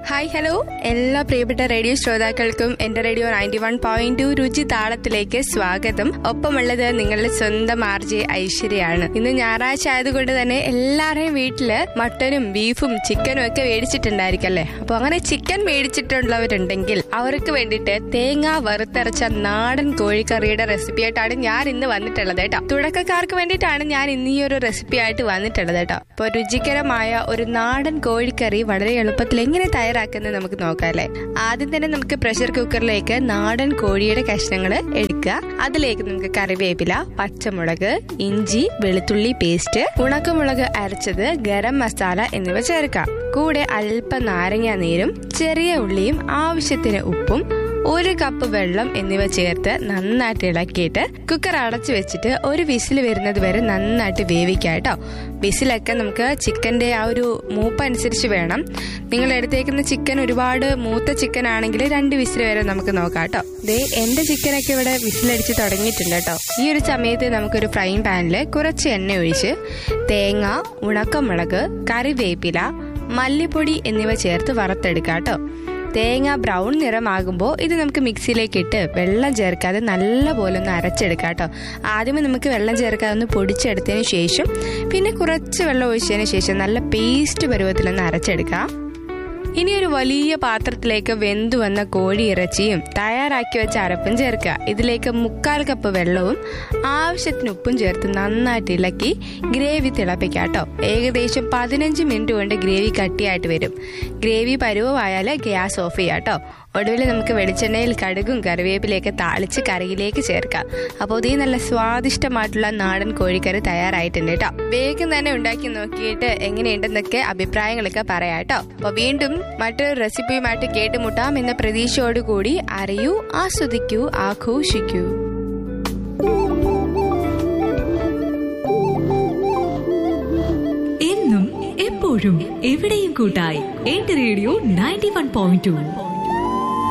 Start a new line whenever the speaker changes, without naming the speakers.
hi hello എല്ലാ പ്രിയപ്പെട്ട radio ശ്രോതാക്കൾക്കും എന്റെ radio ninety one point two രുചി താളത്തിലേക്ക് സ്വാഗതം ഒപ്പമുള്ളത് നിങ്ങളുടെ സ്വന്തം ആർ ജെ ഐശ്വര്യയാണ് ഇന്ന് ഞായറാഴ്ച ആയതുകൊണ്ട് തന്നെ എല്ലാവരുടെയും വീട്ടില് മട്ടനും ബീഫും ചിക്കനും ഒക്കെ മേടിച്ചിട്ടുണ്ടായിരിക്കല്ലേ അപ്പൊ അങ്ങനെ ചിക്കൻ മേടിച്ചിട്ടുള്ളവരുണ്ടെങ്കിൽ അവർക്ക് വേണ്ടിയിട്ട് തേങ്ങ വറുത്തരച്ച നാടൻ കോഴിക്കറിയുടെ റെസിപ്പി ആയിട്ടാണ് ഞാൻ ഇന്ന് വന്നിട്ടുള്ളത് കേട്ടോ തുടക്കക്കാർക്ക് വേണ്ടിയിട്ടാണ് ഞാൻ ഇന്ന് ഈ ഒരു റെസിപ്പി ആയിട്ട് വന്നിട്ടുള്ളത് കേട്ടോ അപ്പൊ രുചികരമായ ഒരു നാടൻ കോഴിക്കറി വളരെ എളുപ്പത്തിൽ എങ്ങനെ തയ്യാറാക്കുന്നത് നമുക്ക് നോക്കാം അല്ലേ ആദ്യം തന്നെ നമുക്ക് പ്രഷർ കുക്കറിലേക്ക് നാടൻ കോഴിയുടെ കഷ്ണങ്ങൾ എടുക്കുക അതിലേക്ക് നമുക്ക് കറിവേപ്പില പച്ചമുളക് ഇഞ്ചി വെളുത്തുള്ളി പേസ്റ്റ് ഉണക്കമുളക് അരച്ചത് ഗരം മസാല എന്നിവ ചേർക്കാം കൂടെ അല്പം നാരങ്ങ നീരും ചെറിയ ഉള്ളിയും ആവശ്യത്തിന് ഉപ്പും ഒരു കപ്പ് വെള്ളം എന്നിവ ചേർത്ത് നന്നായിട്ട് ഇളക്കിയിട്ട് കുക്കർ അടച്ചു വെച്ചിട്ട് ഒരു വിസിൽ വരുന്നത് വരെ നന്നായിട്ട് വേവിക്കാം കേട്ടോ വിസിലൊക്കെ നമുക്ക് ചിക്കന്റെ ആ ഒരു മൂപ്പ് അനുസരിച്ച് വേണം നിങ്ങൾ എടുത്തേക്കുന്ന ചിക്കൻ ഒരുപാട് മൂത്ത ചിക്കൻ ആണെങ്കിൽ രണ്ട് വിസിൽ വരെ നമുക്ക് നോക്കാം കേട്ടോ ദേ എന്റെ ചിക്കനൊക്കെ ഇവിടെ വിസിലടിച്ച് തുടങ്ങിയിട്ടുണ്ട് കേട്ടോ ഈ ഒരു സമയത്ത് നമുക്കൊരു ഫ്രൈങ് പാനിൽ കുറച്ച് എണ്ണ ഒഴിച്ച് തേങ്ങ ഉണക്കമുളക് കറിവേപ്പില മല്ലിപ്പൊടി എന്നിവ ചേർത്ത് വറുത്തെടുക്കാം കേട്ടോ തേങ്ങ ബ്രൗൺ നിറമാകുമ്പോൾ ഇത് നമുക്ക് മിക്സിയിലേക്ക് ഇട്ട് വെള്ളം ചേർക്കാതെ നല്ലപോലെ ഒന്ന് അരച്ചെടുക്കാം കേട്ടോ ആദ്യമേ നമുക്ക് വെള്ളം ചേർക്കാതെ ഒന്ന് പൊടിച്ചെടുത്തതിന് ശേഷം പിന്നെ കുറച്ച് വെള്ളം ഒഴിച്ചതിന് ശേഷം നല്ല പേസ്റ്റ് പരുവത്തിലൊന്ന് അരച്ചെടുക്കാം ഇനി ഒരു വലിയ പാത്രത്തിലേക്ക് വെന്തു വന്ന കോഴി ഇറച്ചിയും തയ്യാറാക്കി വെച്ച അരപ്പും ചേർക്കുക ഇതിലേക്ക് മുക്കാൽ കപ്പ് വെള്ളവും ആവശ്യത്തിന് ഉപ്പും ചേർത്ത് നന്നായിട്ട് ഇളക്കി ഗ്രേവി തിളപ്പിക്കാം കേട്ടോ ഏകദേശം പതിനഞ്ച് മിനിറ്റ് കൊണ്ട് ഗ്രേവി കട്ടിയായിട്ട് വരും ഗ്രേവി പരുവമായാൽ ഗ്യാസ് ഓഫ് ചെയ്യാം കേട്ടോ ഒടുവിൽ നമുക്ക് വെളിച്ചെണ്ണയിൽ കടുകും കറിവേപ്പിലേക്ക് താളിച്ച് കറിയിലേക്ക് ചേർക്കാം അപ്പോൾ ഇതേ നല്ല സ്വാദിഷ്ടമായിട്ടുള്ള നാടൻ കോഴിക്കറി തയ്യാറായിട്ടുണ്ട് കേട്ടോ വേഗം തന്നെ ഉണ്ടാക്കി നോക്കിയിട്ട് എങ്ങനെയുണ്ടെന്നൊക്കെ അഭിപ്രായങ്ങളൊക്കെ പറയാം കേട്ടോ അപ്പോൾ വീണ്ടും മറ്റൊരു റെസിപ്പിയുമായിട്ട് കേട്ടുമുട്ടാം എന്ന പ്രതീക്ഷയോടുകൂടി അറിയൂ ആസ്വദിക്കൂ ആഘോഷിക്കൂ
എന്നും എപ്പോഴും എവിടെയും കൂട്ടായി എന്റെ radio ninety one point to